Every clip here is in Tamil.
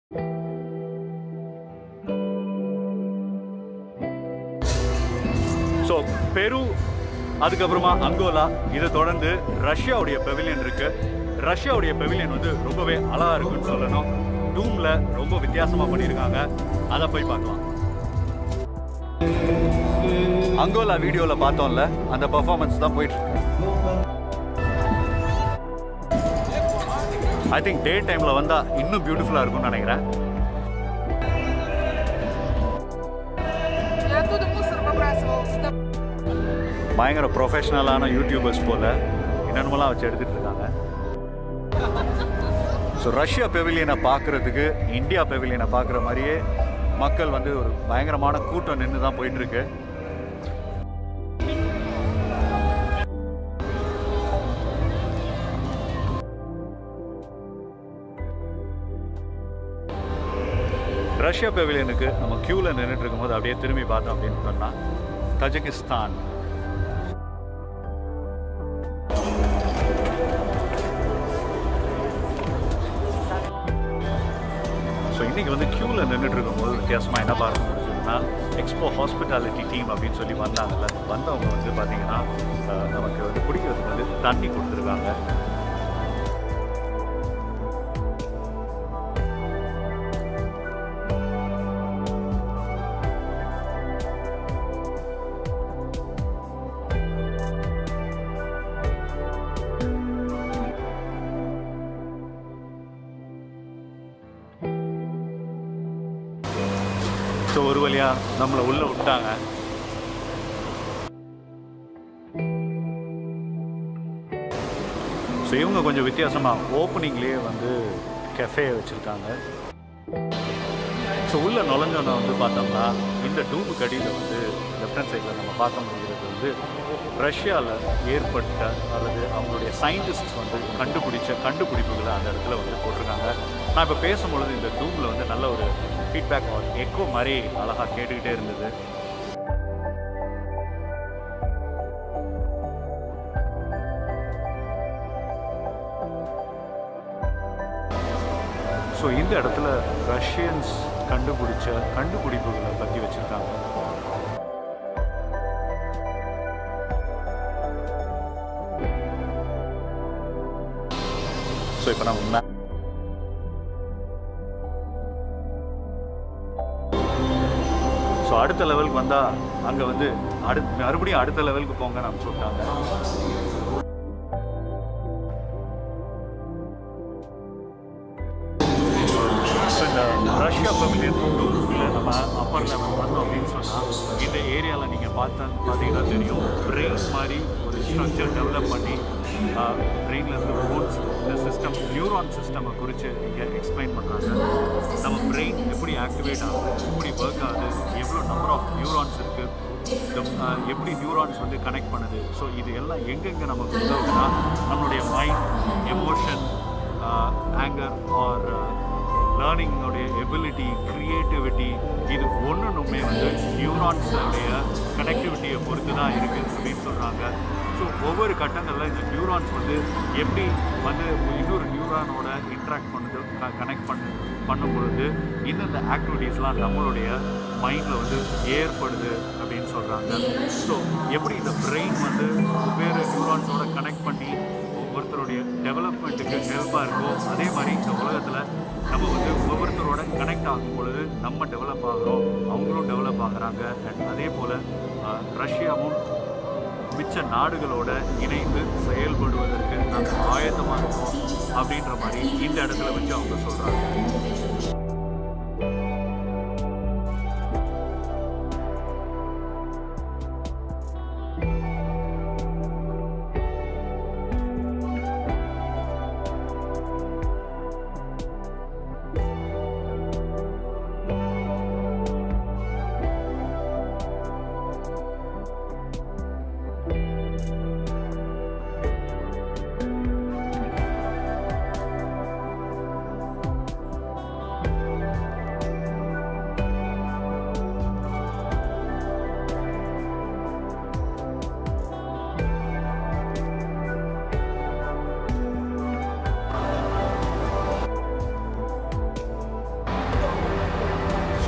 ஸோ பெரு அதுக்கப்புறமா அங்கோலா இதை தொடர்ந்து ரஷ்யாவுடைய பெவிலியன் இருக்கு ரஷ்யாவுடைய பெவிலியன் வந்து ரொம்பவே அழகா இருக்குன்னு சொல்லணும் டூம்ல ரொம்ப வித்தியாசமா பண்ணியிருக்காங்க அதை போய் பார்க்கலாம் அங்கோலா வீடியோல பார்த்தோம்ல அந்த பெர்ஃபார்மன்ஸ் தான் போயிட்டு இருக்கு ஐ திங்க் டே டைம்ல வந்தா இன்னும் பியூட்டிஃபுல்லா இருக்கும்னு நினைக்கிறேன் Я оттуда мусор выбрасывал сюда. பயங்கர ப்ரொஃபஷனலான யூடியூபர்ஸ் போல என்னென்னமெல்லாம் வச்சு எடுத்துட்டு இருக்காங்க ஸோ ரஷ்யா பெவிலியனை பார்க்கறதுக்கு இந்தியா பெவிலியனை பார்க்குற மாதிரியே மக்கள் வந்து ஒரு பயங்கரமான கூட்டம் நின்று தான் போயிட்டு இருக்கு ரஷ்யா பெவிலியனுக்கு நம்ம கியூவில் நின்றுட்டு இருக்கும்போது அப்படியே திரும்பி பார்த்தோம் அப்படின்னு சொன்னால் தஜிகிஸ்தான் ஸோ இன்றைக்கி வந்து க்யூவில் நின்றுட்டு இருக்கும்போது வித்தியாசமாக என்ன பார்க்க முடிஞ்சதுன்னா எக்ஸ்போ ஹாஸ்பிட்டாலிட்டி டீம் அப்படின்னு சொல்லி வந்தாங்கல்ல வந்தவங்க வந்து பார்த்தீங்கன்னா அஹ், நமக்கு வந்து குடிக்கிறதுக்கு வந்து தண்ணி கொடுத்துருக்காங்க ஸோ ஒரு வழியாக நம்மளை உள்ளே விட்டாங்க ஸோ இவங்க கொஞ்சம் வித்தியாசமாக ஓப்பனிங்லேயே வந்து கெஃபே வச்சுருக்காங்க ஸோ உள்ளே நுழைஞ்சோன்னா வந்து பார்த்தோம்னா இந்த டூபுக்கு அடியில் வந்து லெஃப்ட் ஹேண்ட் சைடில் நம்ம பார்க்க முடிகிறது வந்து ரஷ்யாவில் ஏற்பட்ட அல்லது அவங்களுடைய சயின்டிஸ்ட்ஸ் வந்து கண்டுபிடிச்ச கண்டுபிடிப்புகளை அந்த இடத்துல வந்து போட்டிருக்காங்க நான் இப்போ பேசும்பொழுது இந்த டூமில் வந்து நல்ல ஒரு ஃபீட்பேக் எக்கோ மாதிரி அழகாக கேட்டுக்கிட்டே இருந்தது ஸோ இந்த இடத்துல ரஷ்யன்ஸ் கண்டுபிடிச்ச கண்டுபிடிப்புகளை பற்றி வச்சுருக்காங்க ஸோ இப்போ நம்ம மே- ஸோ அடுத்த லெவலுக்கு வந்தால் அங்கே வந்து அடு மறுபடியும் அடுத்த லெவலுக்கு போங்க நம்ம சொல்லிட்டாங்க ஸோ இந்த ரஷ்யா பவிலியன் டூருக்குள்ள நம்ம அப்பர் லெவல் வந்தோம் அப்படின்னு சொன்னால் இந்த ஏரியாவில் நீங்கள் பார்த்தா பார்த்தீங்கன்னா தெரியும் பிரெயின் மாதிரி ஒரு ஸ்ட்ரக்சர் டெவலப் பண்ணி பிரெயினில் இருந்து போன்ஸ் இந்த சிஸ்டம் நியூரான் சிஸ்டமை குறித்து இங்கே எக்ஸ்பிளைன் பண்ணுறாங்க நம்ம பிரெயின் எப்படி ஆக்டிவேட் ஆகுது எப்படி ஒர்க் ஆகுது எவ்வளோ நம்பர் ஆஃப் நியூரான்ஸ் இருக்குது எப்படி நியூரான்ஸ் வந்து கனெக்ட் பண்ணுது ஸோ இது எல்லாம் எங்கெங்கே நமக்கு உதவுதுன்னா நம்மளுடைய மைண்ட் எமோஷன் ஆங்கர் ஆர் லேர்னிங்கோடைய எபிலிட்டி க்ரியேட்டிவிட்டி இது ஒன்றுமே வந்து நியூரான்ஸோடைய கனெக்டிவிட்டியை பொறுத்து தான் இருக்குது அப்படின்னு சொல்கிறாங்க ஸோ ஒவ்வொரு கட்டங்களில் இந்த நியூரான்ஸ் வந்து எப்படி வந்து இன்னொரு நியூரானோட இன்ட்ராக்ட் பண்ணுது கனெக்ட் பண்ண பண்ணும் பொழுது இந்தந்த ஆக்டிவிட்டீஸ்லாம் நம்மளுடைய மைண்டில் வந்து ஏற்படுது அப்படின்னு சொல்கிறாங்க ஸோ எப்படி இந்த பிரெயின் வந்து வெவ்வேறு நியூரான்ஸோட கனெக்ட் பண்ணி ஒவ்வொருத்தருடைய டெவலப்மெண்ட்டுக்கு ஹெல்ப்பாக இருக்கோ அதே மாதிரி இந்த உலகத்தில் நம்ம வந்து ஒவ்வொருத்தரோட கனெக்ட் ஆகும் பொழுது நம்ம டெவலப் ஆகிறோம் அவங்களும் டெவலப் ஆகுறாங்க அண்ட் அதே போல் ரஷ்யாவும் மிச்ச நாடுகளோட இணைந்து செயல்படுவதற்கு நாங்கள் ஆயத்தமாக இருக்கோம் அப்படின்ற மாதிரி இந்த இடத்துல வச்சு அவங்க சொல்கிறாங்க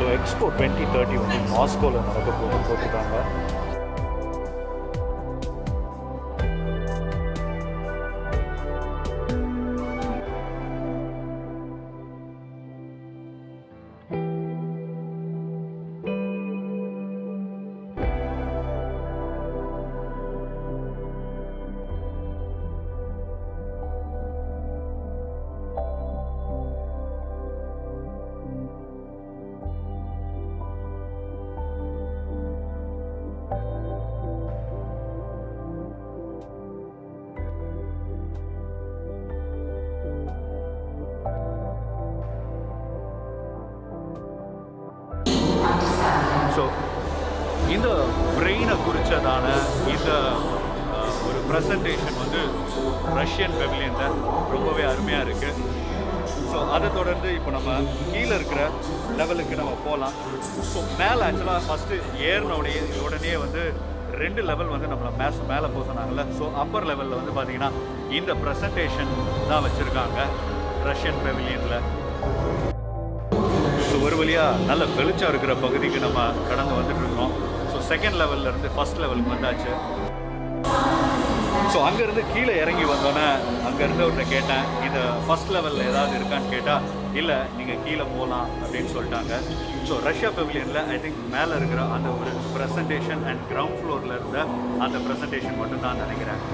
ஸோ எக்ஸ்போ டுவெண்ட்டி தேர்ட்டி வந்து மாஸ்கோவில் நடக்க போகுது போட்டிருக்காங்க ஸோ இந்த பிரெயினை குறித்ததான இந்த அஹ், ஒரு ப்ரெசன்டேஷன் வந்து ரஷ்யன் பெவிலியனில் ரொம்பவே அருமையாக இருக்குது ஸோ அதை தொடர்ந்து இப்போ நம்ம கீழே இருக்கிற லெவலுக்கு நம்ம போகலாம் ஸோ மேலே ஆக்சுவலாக ஃபஸ்ட்டு ஏறினோடைய உடனே வந்து ரெண்டு லெவல் வந்து நம்மளை மேஸ் மேலே போக சொன்னாங்கல்ல ஸோ அப்பர் லெவலில் வந்து பார்த்தீங்கன்னா இந்த ப்ரெசன்டேஷன் தான் வச்சுருக்காங்க ரஷ்யன் பெவிலியனில் ஸோ ஒரு வழியாக நல்ல வெளிச்சம் இருக்கிற பகுதிக்கு நம்ம கடந்து வந்துட்டு இருக்கோம் ஸோ செகண்ட் லெவல்ல இருந்து ஃபர்ஸ்ட் லெவலுக்கு வந்தாச்சு ஸோ அங்கேருந்து கீழே இறங்கி வந்தோன்னே அங்கேருந்து ஒன்று கேட்டேன் இந்த ஃபர்ஸ்ட் லெவலில் ஏதாவது இருக்கான்னு கேட்டால் இல்லை நீங்கள் கீழே போகலாம் அப்படின்னு சொல்லிட்டாங்க ஸோ ரஷ்யா பெவிலியனில் ஐ திங்க் மேலே இருக்கிற அந்த ஒரு ப்ரெசன்டேஷன் அண்ட் கிரவுண்ட் ஃப்ளோரில் இருந்த அந்த ப்ரெசன்டேஷன் மட்டும் தான் நினைக்கிறேன்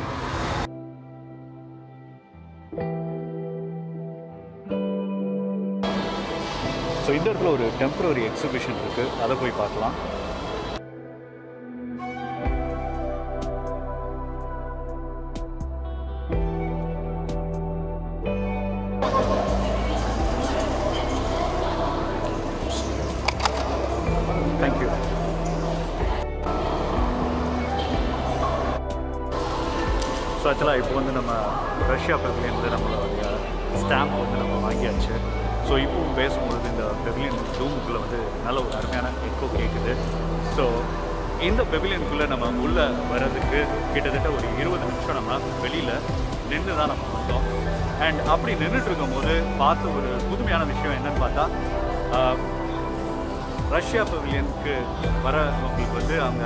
ஸோ இந்த இடத்துல ஒரு டெம்பரரி எக்ஸிபிஷன் இருக்குது அதை போய் பார்க்கலாம் தேங்க்யூ ஸோ ஆக்சுவலாக இப்போ வந்து நம்ம ரஷ்யா பெவிலியனில் நம்மளுடைய ஸ்டாம்ப் வந்து நம்ம வாங்கியாச்சு ஸோ இப்பவும் பேசும்பொழுது இந்த பெவிலியன் ரூமுக்குள்ளே வந்து நல்ல ஒரு அருமையான எக்கோ கேட்குது ஸோ இந்த பெவிலியனுக்குள்ளே நம்ம உள்ளே வர்றதுக்கு கிட்டத்தட்ட ஒரு இருபது நிமிஷம் நம்ம வெளியில் நின்று தான் நம்ம வந்தோம் அண்ட் அப்படி நின்றுட்டு இருக்கும்போது பார்த்த ஒரு புதுமையான விஷயம் என்னன்னு பார்த்தா ஆஹ், ரஷ்யா பெவிலியனுக்கு வரவங்களுக்கு வந்து அவங்க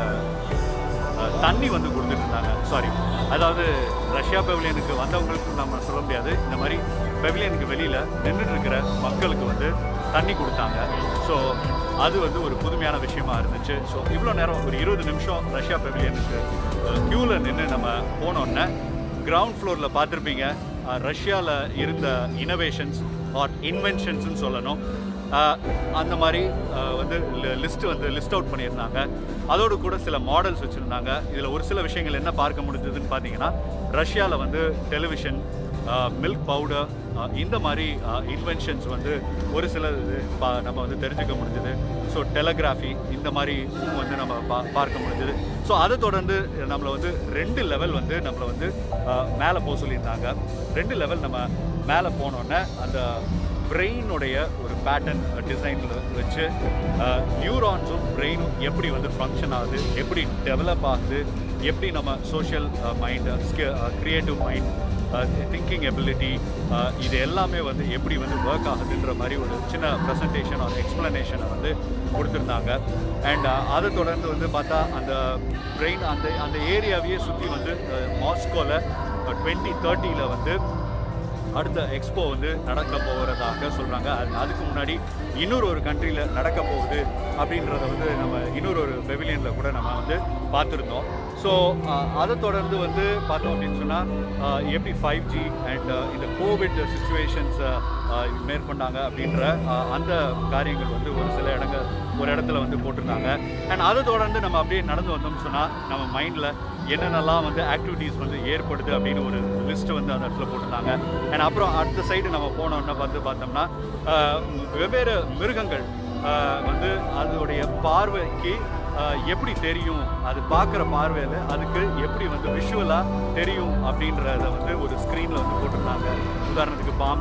அஹ், தண்ணி வந்து கொடுத்துட்டு இருந்தாங்க சாரி அதாவது ரஷ்யா பெவிலியனுக்கு வந்தவங்களுக்கு நம்ம சொல்ல முடியாது இந்த மாதிரி பெவிலியனுக்கு வெளியில் நின்றுட்டு இருக்கிற மக்களுக்கு வந்து தண்ணி கொடுத்தாங்க ஸோ அது வந்து ஒரு புதுமையான விஷயமா இருந்துச்சு ஸோ இவ்வளோ நேரம் ஒரு இருபது நிமிஷம் ரஷ்யா பெவிலியனுக்கு க்யூவில் நின்று நம்ம போனோன்னே கிரவுண்ட் ஃப்ளோரில் பார்த்துருப்பீங்க ரஷ்யாவில் இருந்த இனோவேஷன்ஸ் ஆர் இன்வென்ஷன்ஸ்னு சொல்லணும் அஹ், அந்த மாதிரி அஹ், வந்து லிஸ்ட் வந்து லிஸ்ட் அவுட் பண்ணியிருந்தாங்க அதோடு கூட சில மாடல்ஸ் வச்சுருந்தாங்க இதில் ஒரு சில விஷயங்கள் என்ன பார்க்க முடிஞ்சதுன்னு பார்த்தீங்கன்னா ரஷ்யாவில் வந்து டெலிவிஷன் மில்க் பவுடர் இந்த மாதிரி இன்வென்ஷன்ஸ் வந்து ஒரு சில இது பா நம்ம வந்து தெரிஞ்சுக்க முடிஞ்சது ஸோ டெலகிராஃபி இந்த மாதிரி வந்து நம்ம பா பார்க்க முடிஞ்சது ஸோ அதை தொடர்ந்து நம்மளை வந்து ரெண்டு லெவல் வந்து நம்மளை வந்து மேலே போக சொல்லியிருந்தாங்க ரெண்டு லெவல் நம்ம மேலே போனோன்னே அந்த பிரெயினுடைய ஒரு பேட்டர்ன் டிசைனில் வச்சு நியூரான்ஸும் பிரெயினும் எப்படி வந்து ஃபங்க்ஷன் ஆகுது எப்படி டெவலப் ஆகுது எப்படி நம்ம social mind creative mind thinking ability இது எல்லாமே வந்து எப்படி வந்து ஒர்க் ஆகுதுன்ற மாதிரி ஒரு சின்ன ப்ரெசன்டேஷன் ஒரு எக்ஸ்ப்ளனேஷனை வந்து கொடுத்துருந்தாங்க அண்ட் அதை தொடர்ந்து வந்து பார்த்தா அந்த பிரெயின் அந்த அந்த ஏரியாவையே சுற்றி வந்து மாஸ்கோவில் டுவெண்ட்டி தேர்ட்டியில் வந்து அடுத்த எக்ஸ்போ வந்து நடக்க போகிறதாக சொல்கிறாங்க அது அதுக்கு முன்னாடி இன்னொரு ஒரு கண்ட்ரியில் நடக்க போகுது அப்படின்றத வந்து நம்ம இன்னொரு ஒரு பெவிலியனில் கூட நம்ம வந்து பார்த்துருந்தோம் ஸோ அதை தொடர்ந்து வந்து பார்த்தோம் அப்படின்னு சொன்னால் எப்படி ஃபைவ் ஜி அண்ட் இந்த கோவிட் சுச்சுவேஷன்ஸை மேற்கொண்டாங்க அப்படின்ற அஹ், அந்த காரியங்கள் வந்து ஒரு சில இடங்கள் ஒரு இடத்துல வந்து போட்டிருந்தாங்க அண்ட் அதை தொடர்ந்து நம்ம அப்படியே நடந்து வந்தோம்னு சொன்னால் நம்ம மைண்டில் என்னென்னலாம் வந்து ஆக்டிவிட்டீஸ் வந்து ஏற்படுது அப்படின்னு ஒரு லிஸ்ட் வந்து அந்த இடத்துல போட்டிருந்தாங்க அண்ட் அப்புறம் அடுத்த சைடு நம்ம போனோம்னா பார்த்து பார்த்தோம்னா ஆஹ், வெவ்வேறு மிருகங்கள் ஆஹ், வந்து அதோடைய பார்வைக்கு ஆஹ், எப்படி தெரியும் அது பார்க்குற பார்வையில் அதுக்கு எப்படி வந்து விஷுவலாக தெரியும் அப்படின்றத வந்து ஒரு ஸ்க்ரீனில் வந்து போட்டிருந்தாங்க உதாரணத்துக்கு பாம்பு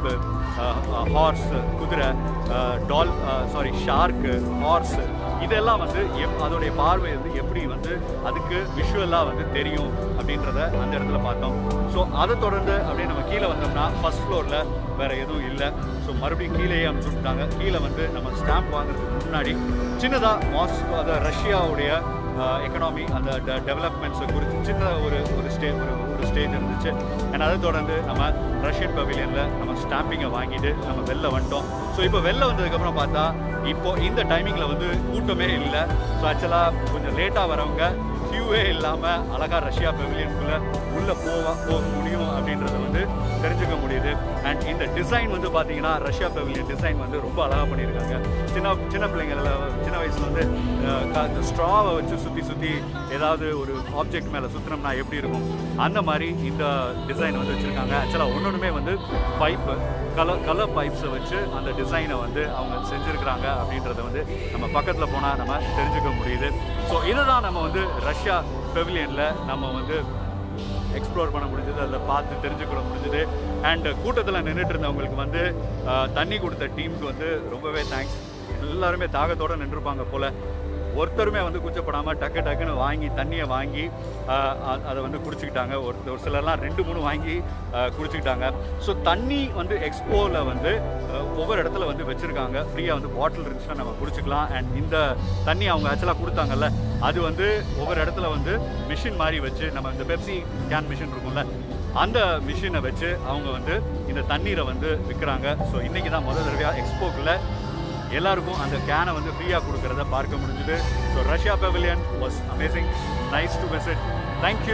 ஹார்ஸ் குதிரை டால் சாரி ஷார்க்கு ஹார்ஸ் இதெல்லாம் வந்து எப் அதோடைய பார்வை வந்து எப்படி வந்து அதுக்கு விஷுவலாக வந்து தெரியும் அப்படின்றத அந்த இடத்துல பார்த்தோம் ஸோ அதை தொடர்ந்து அப்படியே நம்ம கீழே வந்தோம்னா ஃபர்ஸ்ட் ஃப்ளோரில் வேறு எதுவும் இல்லை ஸோ மறுபடியும் கீழேயே அனுப்பிச்சு விட்டாங்க கீழே வந்து நம்ம ஸ்டாம்ப் வாங்குறதுக்கு முன்னாடி சின்னதாக மாஸ்கோ அதை ரஷ்யாவுடைய எக்கனாமி அந்த டெவலப்மெண்ட்ஸை குறித்து சின்ன ஒரு ஒரு ஸ்டே ஒரு ஒரு ஸ்டேஜ் இருந்துச்சு அண்ட் அதை தொடர்ந்து நம்ம ரஷ்யன் பவிலியனில் நம்ம ஸ்டாம்பிங்கை வாங்கிட்டு நம்ம வெளில வந்துட்டோம் ஸோ இப்போ வெளில வந்ததுக்கப்புறம் பார்த்தா இப்போ இந்த டைமிங்கில் வந்து கூட்டமே இல்லை ஸோ ஆக்சுவலாக கொஞ்சம் லேட்டாக வரவங்க கியூவே இல்லாமல் அழகாக ரஷ்யா பெவிலியனுக்குள்ளே உள்ளே போக போக முடியும் அப்படின்றத வந்து தெரிஞ்சுக்க முடியுது அண்ட் இந்த டிசைன் வந்து பார்த்தீங்கன்னா ரஷ்யா பெவிலியன் டிசைன் வந்து ரொம்ப அழகாக பண்ணியிருக்காங்க சின்ன சின்ன பிள்ளைங்கள சின்ன வயசில் வந்து ஸ்ட்ராவை வச்சு சுற்றி சுற்றி ஏதாவது ஒரு ஆப்ஜெக்ட் மேலே சுற்றினோம்னா எப்படி இருக்கும் அந்த மாதிரி இந்த டிசைன் வந்து வச்சுருக்காங்க ஆக்சுவலாக ஒன்று வந்து பைப்பு கலர் கலர் பைப்ஸை வச்சு அந்த டிசைனை வந்து அவங்க செஞ்சுருக்கிறாங்க அப்படின்றத வந்து நம்ம பக்கத்தில் போனால் நம்ம தெரிஞ்சுக்க முடியுது ஸோ இதை தான் நம்ம வந்து ரஷ்யா பெவிலியனில் நம்ம வந்து எக்ஸ்ப்ளோர் பண்ண முடிஞ்சது அதில் பார்த்து தெரிஞ்சுக்கிட முடிஞ்சது அண்ட் கூட்டத்தில் நின்றுட்டு இருந்தவங்களுக்கு வந்து அஹ், தண்ணி கொடுத்த டீமுக்கு வந்து ரொம்பவே தேங்க்ஸ் எல்லாருமே தாகத்தோடு நின்றுருப்பாங்க போல் ஒருத்தருமே வந்து கூச்சப்படாமல் டக்கு டக்குன்னு வாங்கி தண்ணியை வாங்கி அஹ், அ- அதை வந்து குடிச்சிக்கிட்டாங்க ஒரு ஒரு சிலர்லாம் ரெண்டு மூணு வாங்கி அஹ், குடிச்சிக்கிட்டாங்க ஸோ தண்ணி வந்து எக்ஸ்போவில் வந்து அஹ், ஒவ்வொரு இடத்துல வந்து வச்சுருக்காங்க ஃப்ரீயாக வந்து பாட்டில் இருந்துச்சுன்னா நம்ம குடிச்சிக்கலாம் அண்ட் இந்த தண்ணி அவங்க ஆக்சுவலாக கொடுத்தாங்கல்ல அது வந்து ஒவ்வொரு இடத்துல வந்து மிஷின் மாதிரி வச்சு நம்ம இந்த பெப்சி கேன் மிஷின் இருக்கும்ல அந்த மிஷினை வச்சு அவங்க வந்து இந்த தண்ணீரை வந்து விற்கிறாங்க ஸோ இன்றைக்கி தான் முதல் தடவையாக எக்ஸ்போக்கில் எல்லாருக்கும் அந்த கேனை வந்து ஃப்ரீயாக கொடுக்கறத பார்க்க முடிஞ்சுது so Russia pavilion was amazing nice to visit thank you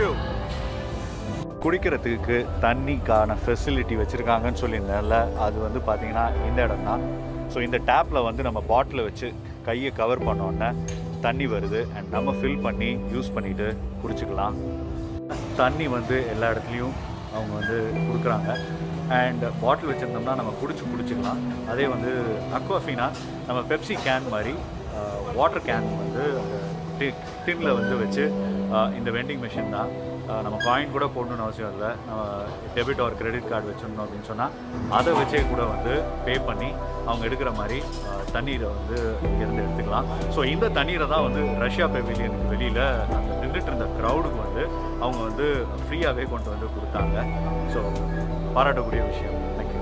குடிக்கிறதுக்கு தண்ணிக்கான ஃபெசிலிட்டி வச்சுருக்காங்கன்னு சொல்லியிருந்தேன்ல அது வந்து பார்த்தீங்கன்னா இந்த இடம் தான் ஸோ இந்த டேப்பில் வந்து நம்ம பாட்டிலை வச்சு கையை கவர் பண்ணோன்னே தண்ணி வருது அண்ட் நம்ம ஃபில் பண்ணி யூஸ் பண்ணிட்டு குடிச்சுக்கலாம் தண்ணி வந்து எல்லா இடத்துலையும் அவங்க வந்து கொடுக்குறாங்க அண்ட் பாட்டில் வச்சுருந்தோம்னா நம்ம குடிச்சு குடிச்சுக்கலாம் அதே வந்து அக்வாஃபீனா நம்ம பெப்சி கேன் மாதிரி வாட்டர் கேன் வந்து டின்னில் வந்து வச்சு அஹ், இந்த வெண்டிங் மிஷின் தான் அஹ், நம்ம காயின் கூட போடணும்னு அவசியம் இல்லை நம்ம டெபிட் ஆர் கிரெடிட் கார்டு வச்சிடணும் அப்படின்னு சொன்னால் அதை வச்சே கூட வந்து பே பண்ணி அவங்க எடுக்கிற மாதிரி அஹ், தண்ணீரை வந்து இங்கேருந்து எடுத்துக்கலாம் ஸோ இந்த தண்ணீரை தான் வந்து ரஷ்யா பெவிலியனுக்கு வெளியில் அந்த நின்றுட்டு இருந்த க்ரௌடுக்கு வந்து அவங்க வந்து ஃப்ரீயாகவே கொண்டு வந்து கொடுத்தாங்க ஸோ பாராட்டக்கூடிய விஷயம் தேங்க்யூ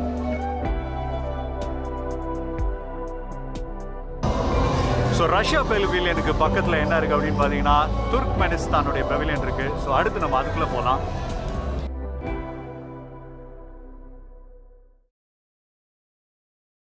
ஸோ ரஷ்யா பெவிலியனுக்கு பக்கத்தில் என்ன இருக்குது அப்படின்னு பார்த்தீங்கன்னா துர்க்மெனிஸ்தானுடைய பெவிலியன் இருக்குது ஸோ அடுத்து நம்ம அதுக்குள்ளே போகலாம்